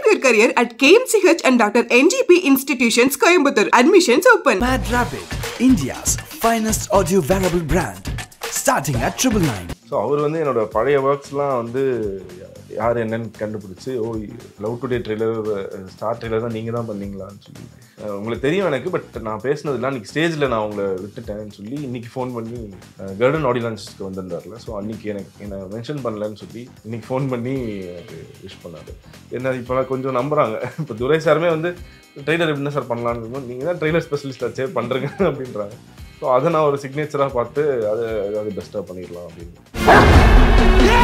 your career at KMCH and Dr. NGP Institutions, Coimbatore. Admissions open. Mad Rabbit, India's finest audio wearable brand, starting at triple nine. So அவர் வந்து என்னோட பழைய ஒர்க்ஸ்லாம் வந்து யார் என்னன்னு கண்டுபிடிச்சி oh love today trailer star trailer தான் நீங்கள் தான் பண்ணீங்களான்னு சொல்லி அஹ் உங்களுக்கு தெரியும் எனக்கு பட் நான் பேசினதுலாம் இன்னைக்கு ஸ்டேஜில் நான் உங்களை விட்டுட்டேன்னு சொல்லி இன்னைக்கு ஃபோன் பண்ணி கர்டன் ஆடி லான்ச்சுக்கு வந்திருந்தார்ல ஸோ அன்னைக்கு எனக்கு என்னை மென்ஷன் பண்ணலன்னு சொல்லி இன்னைக்கு ஃபோன் பண்ணி எனக்கு விஷ் பண்ணாரு என்ன இப்போ கொஞ்சம் நம்புறாங்க இப்போ துரை சாருமே வந்து ட்ரெய்லர் எப்படி சார் பண்ணலான்னு நீங்கள் தான் ட்ரெய்லர் ஸ்பெஷலிஸ்ட் ஆச்சே பண்ணுறேங்க அப்படின்றாங்க ஸோ அதை நான் ஒரு சிக்னேச்சராக பார்த்து அதை ஏதாவது பெஸ்ட்டாக பண்ணிடலாம் அப்படின்னு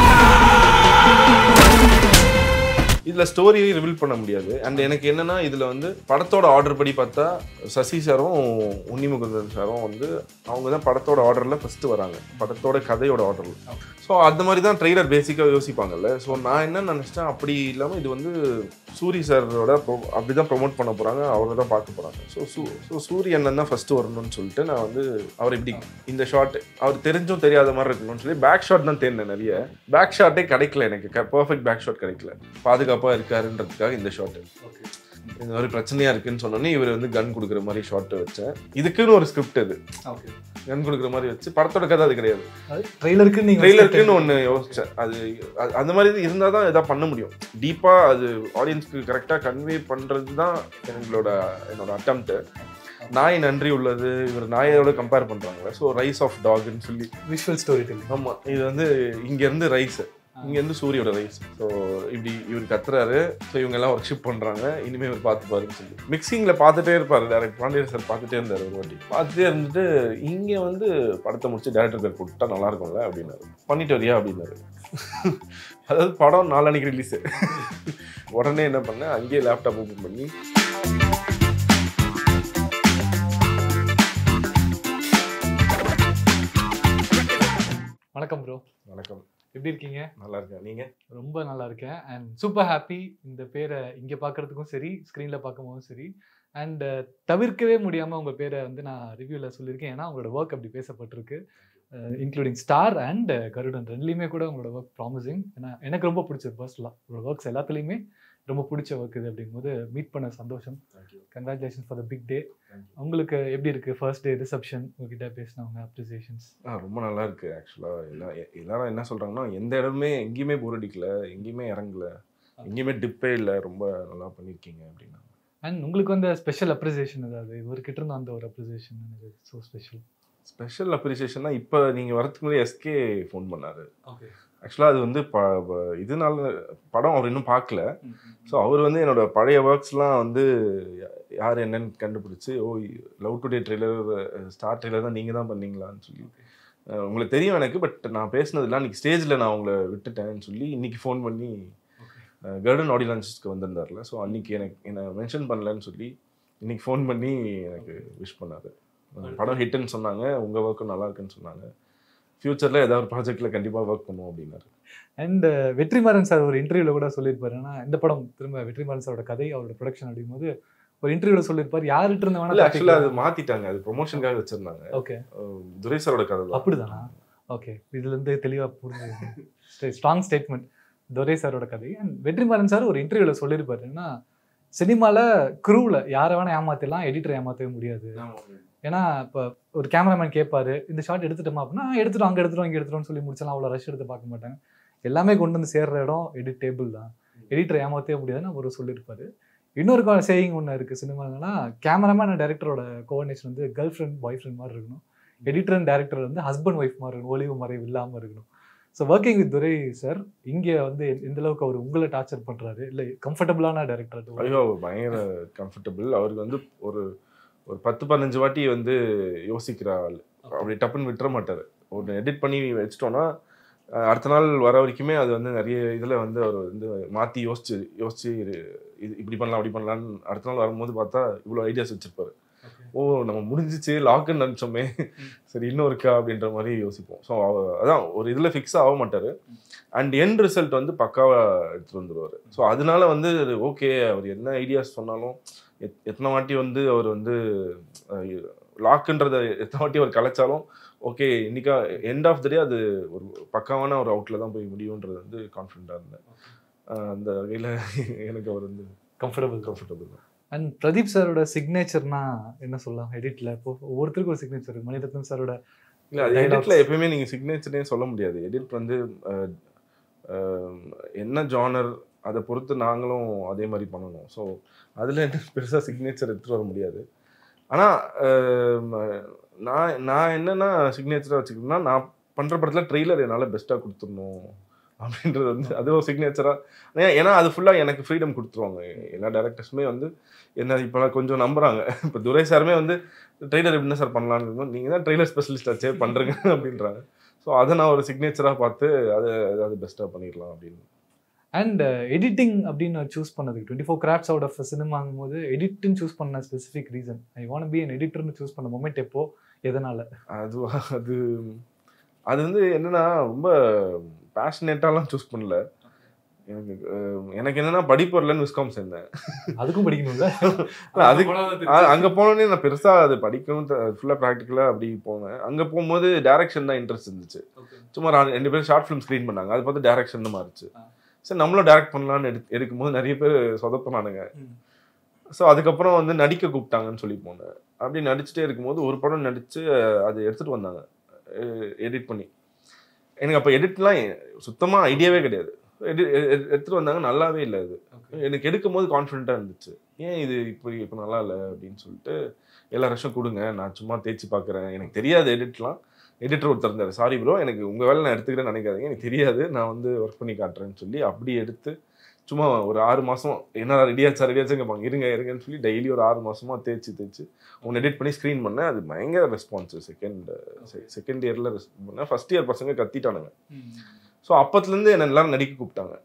இதில் ஸ்டோரியை ரிவீல் பண்ண முடியாது அண்ட் எனக்கு என்னன்னா இதில் வந்து படத்தோட ஆர்டர் படி பார்த்தா சசி சாரும் உன்னிமுகுந்தன் சாரும் வந்து அவங்க தான் படத்தோட ஆர்டரில் ஃபஸ்ட்டு வராங்க படத்தோட கதையோட ஆர்டரில் ஸோ அந்த மாதிரி தான் ட்ரெய்லர் பேசிக்காக யோசிப்பாங்கல்ல ஸோ நான் என்ன நினச்சிட்டேன் அப்படி இல்லாமல் இது வந்து சூரி சாரோட ப்ரொ அப்படி தான் ப்ரொமோட் பண்ண போகிறாங்க அவரை தான் பார்க்க போகிறாங்க ஸோ சூ ஸோ சூரிய அண்ணன் தான் ஃபஸ்ட்டு வரணும்னு சொல்லிட்டு நான் வந்து அவர் இப்படி இந்த ஷாட் அவர் தெரிஞ்சும் தெரியாத மாதிரி இருக்கணும்னு சொல்லி பேக் ஷாட் தான் தேடினேன் நிறைய பேக் ஷாட்டே கிடைக்கல எனக்கு பர்ஃபெக்ட் பேக் ஷாட் கிடைக்கல பாதுகாப்பாக இருக்காருன்றதுக்காக இந்த ஷாட் இந்த மாதிரி பிரச்சனையா இருக்குன்னு சொன்னோன்னே இவர் வந்து கன் கொடுக்குற மாதிரி ஷாட் வச்சேன் இதுக்குன்னு ஒரு ஸ்கிரிப்ட் அது ஓகே கன் கொடுக்குற மாதிரி வச்சு படத்தோட கதை அது கிடையாது ட்ரெய்லருக்கு நீங்க ட்ரெய்லருக்குன்னு ஒன்று யோசிச்சேன் அது அது- அந்த மாதிரி இருந்தால் தான் எதாவது பண்ண முடியும் டீப்பாக அது ஆடியன்ஸ்க்கு கரெக்டாக கன்வே பண்ணுறது தான் எங்களோட என்னோட அட்டம்ப்ட்டு நாய் நன்றி உள்ளது இவர் நாயோட கம்பேர் பண்ணுறாங்களே ஸோ ரைஸ் ஆஃப் டாக்னு சொல்லி விஷுவல் ஸ்டோரி டெல்லிங் ஆமாம் இது வந்து இங்கேருந்து ரைஸ் இங்கேருந்து சூரியோட ரைஸ் ஸோ இப்படி இவர் கத்துறாரு ஸோ இவங்க எல்லாம் ஒர்க் ஷிப் பண்ணுறாங்க இனிமேல் இவர் பார்த்துப்பாருன்னு சொல்லி மிக்சிங்கில் பார்த்துட்டே இருப்பார் டேரக்ட் பாண்டியன் சார் பார்த்துட்டே இருந்தார் ஒரு வாட்டி பார்த்துட்டே இருந்துட்டு இங்கே வந்து படத்தை முடிச்சு டேரக்டர் பேர் போட்டுட்டா நல்லா இருக்கும்ல அப்படின்னாரு பண்ணிட்டு வரியா அப்படின்னாரு அதாவது படம் நாளானிக்கு ரிலீஸு உடனே என்ன பண்ணேன் அங்கேயே லேப்டாப் ஓப்பன் பண்ணி வணக்கம் ப்ரோ வணக்கம் எப்படி இருக்கீங்க நல்லா இருக்கேன் நீங்கள் ரொம்ப நல்லா இருக்கேன் அண்ட் சூப்பர் ஹாப்பி இந்த பேரை இங்கே பார்க்கறதுக்கும் சரி ஸ்க்ரீனில் பார்க்கும்போதும் சரி அண்ட் தவிர்க்கவே முடியாமல் உங்கள் பேரை வந்து நான் ரிவ்யூவில் சொல்லியிருக்கேன் ஏன்னா உங்களோட ஒர்க் அப்படி பேசப்பட்டிருக்கு இன்க்ளூடிங் ஸ்டார் அண்ட் கருடன் ரெண்டுலேயுமே கூட உங்களோட ஒர்க் ப்ராமிசிங் ஏன்னா எனக்கு ரொம்ப பிடிச்சது பர்ஸ்ட்லாம் உங்களோட ஒர்க்ஸ் எல்லாத்துலேயுமே ரொம்ப பிடிச்ச ஒர்க் இது அப்படிங்கும்போது மீட் பண்ண சந்தோஷம் thank you congratulation for the big day Thank you. உங்களுக்கு எப்படி இருக்குது ஃபர்ஸ்ட் டே ரிசப்ஷன் உங்ககிட்ட பேசினவங்க அப்ரிசியேஷன்ஸ் ஆ ரொம்ப நல்லா இருக்கு ஆக்சுவலாக எல்லா எ- எல்லாரும் என்ன சொல்றாங்கன்னா எந்த இடமே எங்கேயுமே போர் அடிக்கல எங்கேயுமே இறங்கல எங்கேயுமே டிப்பே இல்லை ரொம்ப நல்லா பண்ணியிருக்கீங்க அப்படின்னா அண்ட் உங்களுக்கு வந்து ஸ்பெஷல் அப்ரிசியேஷன் ஏதாவது இவர்கிட்ட இருந்து அந்த ஒரு அப்ரிசியேஷன் எனக்கு ஸோ ஸ்பெஷல் ஸ்பெஷல் அப்ரிசியேஷன்னா இப்போ நீங்கள் வரதுக்கு முன்னாடி எஸ்கே ஃபோன் பண்ணாரு ஓகே ஆக்சுவலாக அது வந்து ப ப- இதனால படம் அவர் இன்னும் பார்க்கல ஸோ அவர் வந்து என்னோட பழைய ஒர்க்ஸ்லாம் வந்து யா- யார் என்னன்னு கண்டுபிடிச்சி oh love today trailer star trailer தான் நீங்கள் தான் பண்ணீங்களான்னு சொல்லி அஹ் உங்களுக்கு தெரியும் எனக்கு பட் நான் பேசினதுலாம் இன்னைக்கு ஸ்டேஜில் நான் உங்களை விட்டுட்டேன்னு சொல்லி இன்னைக்கு ஃபோன் பண்ணி கர்டன் ஆடி லான்ச்சுக்கு வந்திருந்தார்ல ஸோ அன்னைக்கு எனக்கு என்னை மென்ஷன் பண்ணலன்னு சொல்லி இன்னைக்கு ஃபோன் பண்ணி எனக்கு விஷ் பண்ணாரு அஹ் படம் ஹிட்டுன்னு சொன்னாங்க உங்கள் ஒர்க்கும் நல்லா இருக்குன்னு சொன்னாங்க ஃப்யூச்சரில் ஏதாவது ஒரு ப்ராஜெக்டில் கண்டிப்பாக ஒர்க் பண்ணுவோம் அப்படின்னாரு அண்ட் வெற்றிமாறன் சார் ஒரு இன்டர்வியூல கூட சொல்லியிருப்பாரு ஏன்னா இந்த படம் திரும்ப வெற்றிமாறன் சாரோட கதை அவரோட ப்ரொடக்ஷன் அப்படிங்கும்போது ஒரு இன்டர்வியூல சொல்லியிருப்பாரு யார்கிட்ட இருந்து இல்லை ஆக்சுவலாக அது வேணா மாற்றிட்டாங்க அது ப்ரொமோஷனுக்காக வச்சுருந்தாங்க ஓகே துரை சாரோட கதை தான் அப்படிதானா ஓகே இதுல இருந்து தெளிவா புரிஞ்சு ஸ்ட்ராங் ஸ்டேட்மெண்ட் துரை சாரோட கதை அண்ட் வெற்றிமாறன் சார் ஒரு இன்டர்வியூல சொல்லியிருப்பாரு ஏன்னா சினிமால குரூவில் யாரை வேணா ஏமாத்திடலாம் எடிட்டரை ஏமாற்றவே முடியாது ஏன்னா இப்போ ஒரு கேமராமேன் கேட்பாரு இந்த ஷாட் எடுத்துட்டோமா அப்படின்னா "ஆ, எடுத்துட்டோம் அங்கே எடுத்துட்டோம் இங்கே எடுத்துட்டோம்னு சொல்லி முடிச்சலாம் அவ்வளோ ரஷ் எடுத்து பார்க்க மாட்டாங்க எல்லாமே கொண்டு வந்து சேர்ற இடம் எடிட் டேபிள் தான் எடிட்டரை ஏமாற்றவே முடியாதுன்னு அவர் சொல்லியிருப்பாரு இன்னொரு சேயிங் ஒன்று இருக்குது சினிமாங்கன்னா கேமராமேன் அண்ட் டேரக்டரோட கோஆர்டினேஷன் வந்து கேர்ள் ஃப்ரெண்ட் பாய் ஃப்ரெண்ட் மாதிரி இருக்கணும் எடிட்டர் அண்ட் டேரக்டர் வந்து ஹஸ்பண்ட் ஒய்ஃப் மாதிரி இருக்கணும் ஒளிவு மறைவு இல்லாமல் இருக்கணும் so working with Durai sir இங்கே வந்து எந்த- எந்த அளவுக்கு அவர் உங்களை டார்ச்சர் பண்ணுறாரு இல்லை கம்ஃபர்டபுளான டேரக்டர் ஐயோ பயங்கர கம்ஃபர்டபுள் அவருக்கு வந்து ஒரு ஒரு பத்து பதினஞ்சு வாட்டி வந்து யோசிக்கிற ஆள் அப்படி டப்புன்னு விட்டுற மாட்டார் ஒரு எடிட் பண்ணி வச்சிட்டோன்னா அஹ், அடுத்த நாள் வர வரைக்குமே அது வந்து நிறைய இதில் வந்து அவர் வந்து மாற்றி யோசிச்சு யோசிச்சு இது இது இப்படி பண்ணலாம் அப்படி பண்ணலான்னு அடுத்த நாள் வரும்போது பார்த்தா இவ்வளோ ஐடியாஸ் வச்சிருப்பாரு ஓ நம்ம முடிஞ்சிச்சு லாக்குன்னு நினச்சோமே சரி இன்னும் இருக்கா அப்படின்ற மாதிரி யோசிப்போம் ஸோ அதான் ஒரு இதில் ஃபிக்ஸ் ஆக மாட்டார் அண்ட் எண்ட் ரிசல்ட் வந்து பக்காவாக எடுத்துகிட்டு வந்துடுவார் ஸோ அதனால வந்து ஓகே அவர் என்ன ஐடியாஸ் சொன்னாலும் எத் எத்தனை வாட்டி வந்து அவர் வந்து லாக்குன்றதை எத்தனை வாட்டி அவர் கலைச்சாலும் ஓகே இன்னைக்கா எண்ட் ஆஃப் த டே அது ஒரு பக்காவான ஒரு அவுட்டில் தான் போய் முடியுன்றது வந்து கான்ஃபிடண்ட்டாக இருந்தேன் அஹ் அந்த வகையில் எனக்கு அவர் வந்து கம்ஃபர்டபுள் கம்ஃபர்டபுள் தான் அண்ட் பிரதீப் சாரோட சிக்னேச்சர்னா என்ன சொல்லலாம் எடிட்ல இப்போ ஒவ்வொருத்தருக்கும் ஒரு சிக்னேச்சர் மணிரத்னம் சாரோட இல்லை அது Dialogues. எடிட்டில் எப்பயுமே நீங்கள் சிக்னேச்சரே சொல்ல முடியாது எடிட் வந்து அஹ், அஹ், என்ன ஜானர் அதை பொறுத்து நாங்களும் அதே மாதிரி பண்ணணும் ஸோ அதில் என்ன பெருசாக சிக்னேச்சர் எடுத்துகிட்டு வர முடியாது ஆனால் நான் நான் என்னென்னா சிக்னேச்சராக வச்சுக்கணும்னா நான் பண்ணுற படத்தில் ட்ரெய்லர் என்னால் பெஸ்ட்டாக கொடுத்துடணும் அப்படின்றது வந்து அது ஒரு சிக்னேச்சராக ஏன்னா அது ஃபுல்லாக எனக்கு ஃப்ரீடம் கொடுத்துருவாங்க எல்லா டேரக்டர்ஸுமே வந்து என்ன இப்போ கொஞ்சம் நம்புறாங்க இப்போ துரை சாருமே வந்து ட்ரெய்லர் எப்படின்னா சார் பண்ணலான்னு இருக்கோம் நீங்கள் தான் ட்ரெய்லர் ஸ்பெஷலிஸ்ட் ஆச்சே பண்ணுறீங்க அப்படின்றாங்க ஸோ அதை நான் ஒரு சிக்னேச்சராக பார்த்து அதை அது பெஸ்ட்டாக பண்ணிடலாம் அப்படின்னு அண்ட் எடிட்டிங் அப்படின்னு சூஸ் பண்ணதுக்கு twenty four crafts out of சினிமாங்கும் போது எடிட்னு சூஸ் பண்ண specific reason I want be an எடிட்டர்னு சூஸ் பண்ண மொமெண்ட் எப்போ எதனால அது அது அது வந்து என்னன்னா ரொம்ப பேஷனேட்டாலாம் சூஸ் பண்ணல எனக்கு அஹ், எனக்கு என்னன்னா படிப்பு வரலன்னு விஸ்காம் சேர்ந்தேன் அதுக்கும் படிக்கணும்ல இல்ல, அதுக்கு அ- அங்க போனோடனே நான் பெருசா அது படிக்கணும் ஃபுல்லா ப்ராக்டிக்கலா அப்படி போனேன் அங்க போகும்போது டைரக்ஷன் தான் இன்ட்ரெஸ்ட் இருந்துச்சு சும்மா நான் ரெண்டு பேரும் ஷார்ட் ஃபிலிம் ஸ்க்ரீன் பண்ணாங்க அதை பார்த்து டைரக்ஷன் மாறிச்சு ஆ. சரி நம்மளும் டைரக்ட் பண்ணலாம்னு எடு எடுக்கும்போது நிறைய பேர் சொதப்பினானுங்க ம். ஸோ அதுக்கப்புறம் வந்து நடிக்க கூப்பிட்டாங்கன்னு சொல்லி போனேன் அப்படி நடிச்சுட்டே இருக்கும்போது ஒரு படம் நடிச்சு அது எடுத்துட்டு வந்தாங்க எடிட் பண்ணி எனக்கு அப்போ எடிட்லாம் சுத்தமாக ஐடியாவே கிடையாது எடி எடுத்துட்டு வந்தாங்க நல்லாவே இல்லை அது எனக்கு எடுக்கும் போது கான்ஃபிடென்ட்டாக இருந்துச்சு ஏன் இது இப்போ இப்போ நல்லா இல்லை அப்படின்னு சொல்லிட்டு எல்லா ரஷம் கொடுங்க நான் சும்மா தேய்ச்சி பார்க்குறேன் எனக்கு தெரியாது எடிட்லாம் எடிட்டர் ஒருத்தர் இருந்தார் சாரி ப்ரோ எனக்கு உங்கள் வேலை நான் எடுத்துக்கிறேன்னு நினைக்காதீங்க எனக்கு தெரியாது நான் வந்து ஒர்க் பண்ணி காட்டுறேன்னு சொல்லி அப்படி எடுத்து சும்மா ஒரு ஆறு மாதம் என்ன ரெடியாச்சா ரெடியாச்சும் கேட்பாங்க இருங்க இருங்கன்னு சொல்லி டெய்லி ஒரு ஆறு மாசமா தேய்ச்சி தேய்ச்சி ஒன்று எடிட் பண்ணி ஸ்க்ரீன் பண்ணேன் அது பயங்கர ரெஸ்பான்ஸ் செகண்ட் செகண்ட் இயரில் ரெஸ்பான்ஸ் பண்ணேன் ஃபர்ஸ்ட் இயர் பசங்க கத்திட்டானுங்க ஸோ அப்பத்துலேருந்து என்ன எல்லாரும் நடிக்க கூப்பிட்டாங்க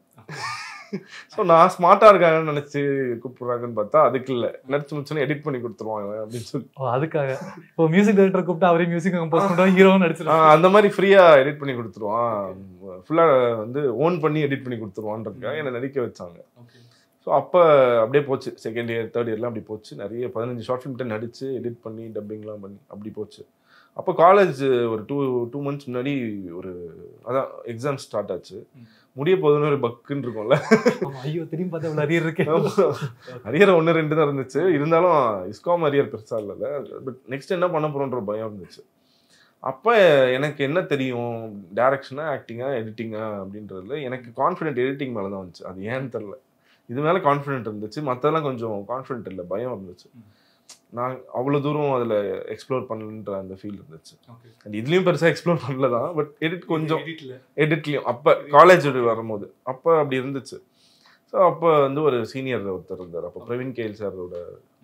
ஸோ நான் ஸ்மார்ட்டாக இருக்காங்கன்னு நினச்சி கூப்பிட்றாங்கன்னு பார்த்தா அதுக்கு இல்லை நடிச்சு முடிச்சோன்னே எடிட் பண்ணி கொடுத்துருவாங்க அப்படின்னு சொல்லி ஓ அதுக்காக இப்போ மியூசிக் டைரக்டர் கூப்பிட்டு அவரே மியூசிக் கம்போஸ் பண்ணுறோம் ஹீரோன்னு ஆ, நடிச்சிருவாங்க அந்த மாதிரி ஃப்ரீயாக எடிட் பண்ணி கொடுத்துருவான் ஃபுல்லாக வந்து ஓன் பண்ணி எடிட் பண்ணி கொடுத்துருவான்றதுக்காக என்னை நடிக்க வச்சாங்க ஸோ அப்போ அப்படியே போச்சு செகண்ட் இயர் தேர்ட் இயர்லாம் அப்படி போச்சு நிறைய பதினஞ்சு ஷார்ட் ஃபிலிம்கிட்ட நடிச்சு எடிட் பண்ணி டப்பிங்லாம் பண்ணி அப்படி போச்சு அப்போ காலேஜ் ஒரு டூ டூ மந்த்ஸ் முன்னாடி ஒரு அதான் எக்ஸாம் ஸ்டார்ட் ஆச்சு முடிய போதுன்னு ஒரு பக்குன்னு இருக்கும்ல ஆமா, ஐயோ திரும்பி பார்த்தா இவ்வளோ அரியர் இருக்கு அரியர் ஒன்று ரெண்டு தான் இருந்துச்சு இருந்தாலும் இஸ்காம் அரியர் பெருசாக இல்லைல்ல பட் நெக்ஸ்ட் என்ன பண்ண போகிறோன்ற பயம் இருந்துச்சு அப்போ எனக்கு என்ன தெரியும் டேரக்ஷனா ஆக்டிங்கா எடிட்டிங்கா அப்படின்றதுல எனக்கு கான்ஃபிடென்ட் எடிட்டிங் மேலே தான் வந்துச்சு அது ஏன்னு தெரில இது மேலே கான்ஃபிடென்ட் இருந்துச்சு மற்றதெல்லாம் கொஞ்சம் கான்ஃபிடென்ட் இல்லை பயம் இருந்துச்சு நான் அவ்வளோ தூரம் அதில் எக்ஸ்ப்ளோர் பண்ணலன்ற அந்த ஃபீல் இருந்துச்சு அண்ட் இதுலேயும் பெருசாக எக்ஸ்ப்ளோர் பண்ணல தான் பட் எடிட் கொஞ்சம் எடிட்லையும் அப்போ காலேஜ் வரும்போது அப்போ அப்படி இருந்துச்சு ஸோ அப்போ வந்து ஒரு சீனியர் ஒருத்தர் இருந்தார் அப்போ பிரவீன் கேல் சாரோட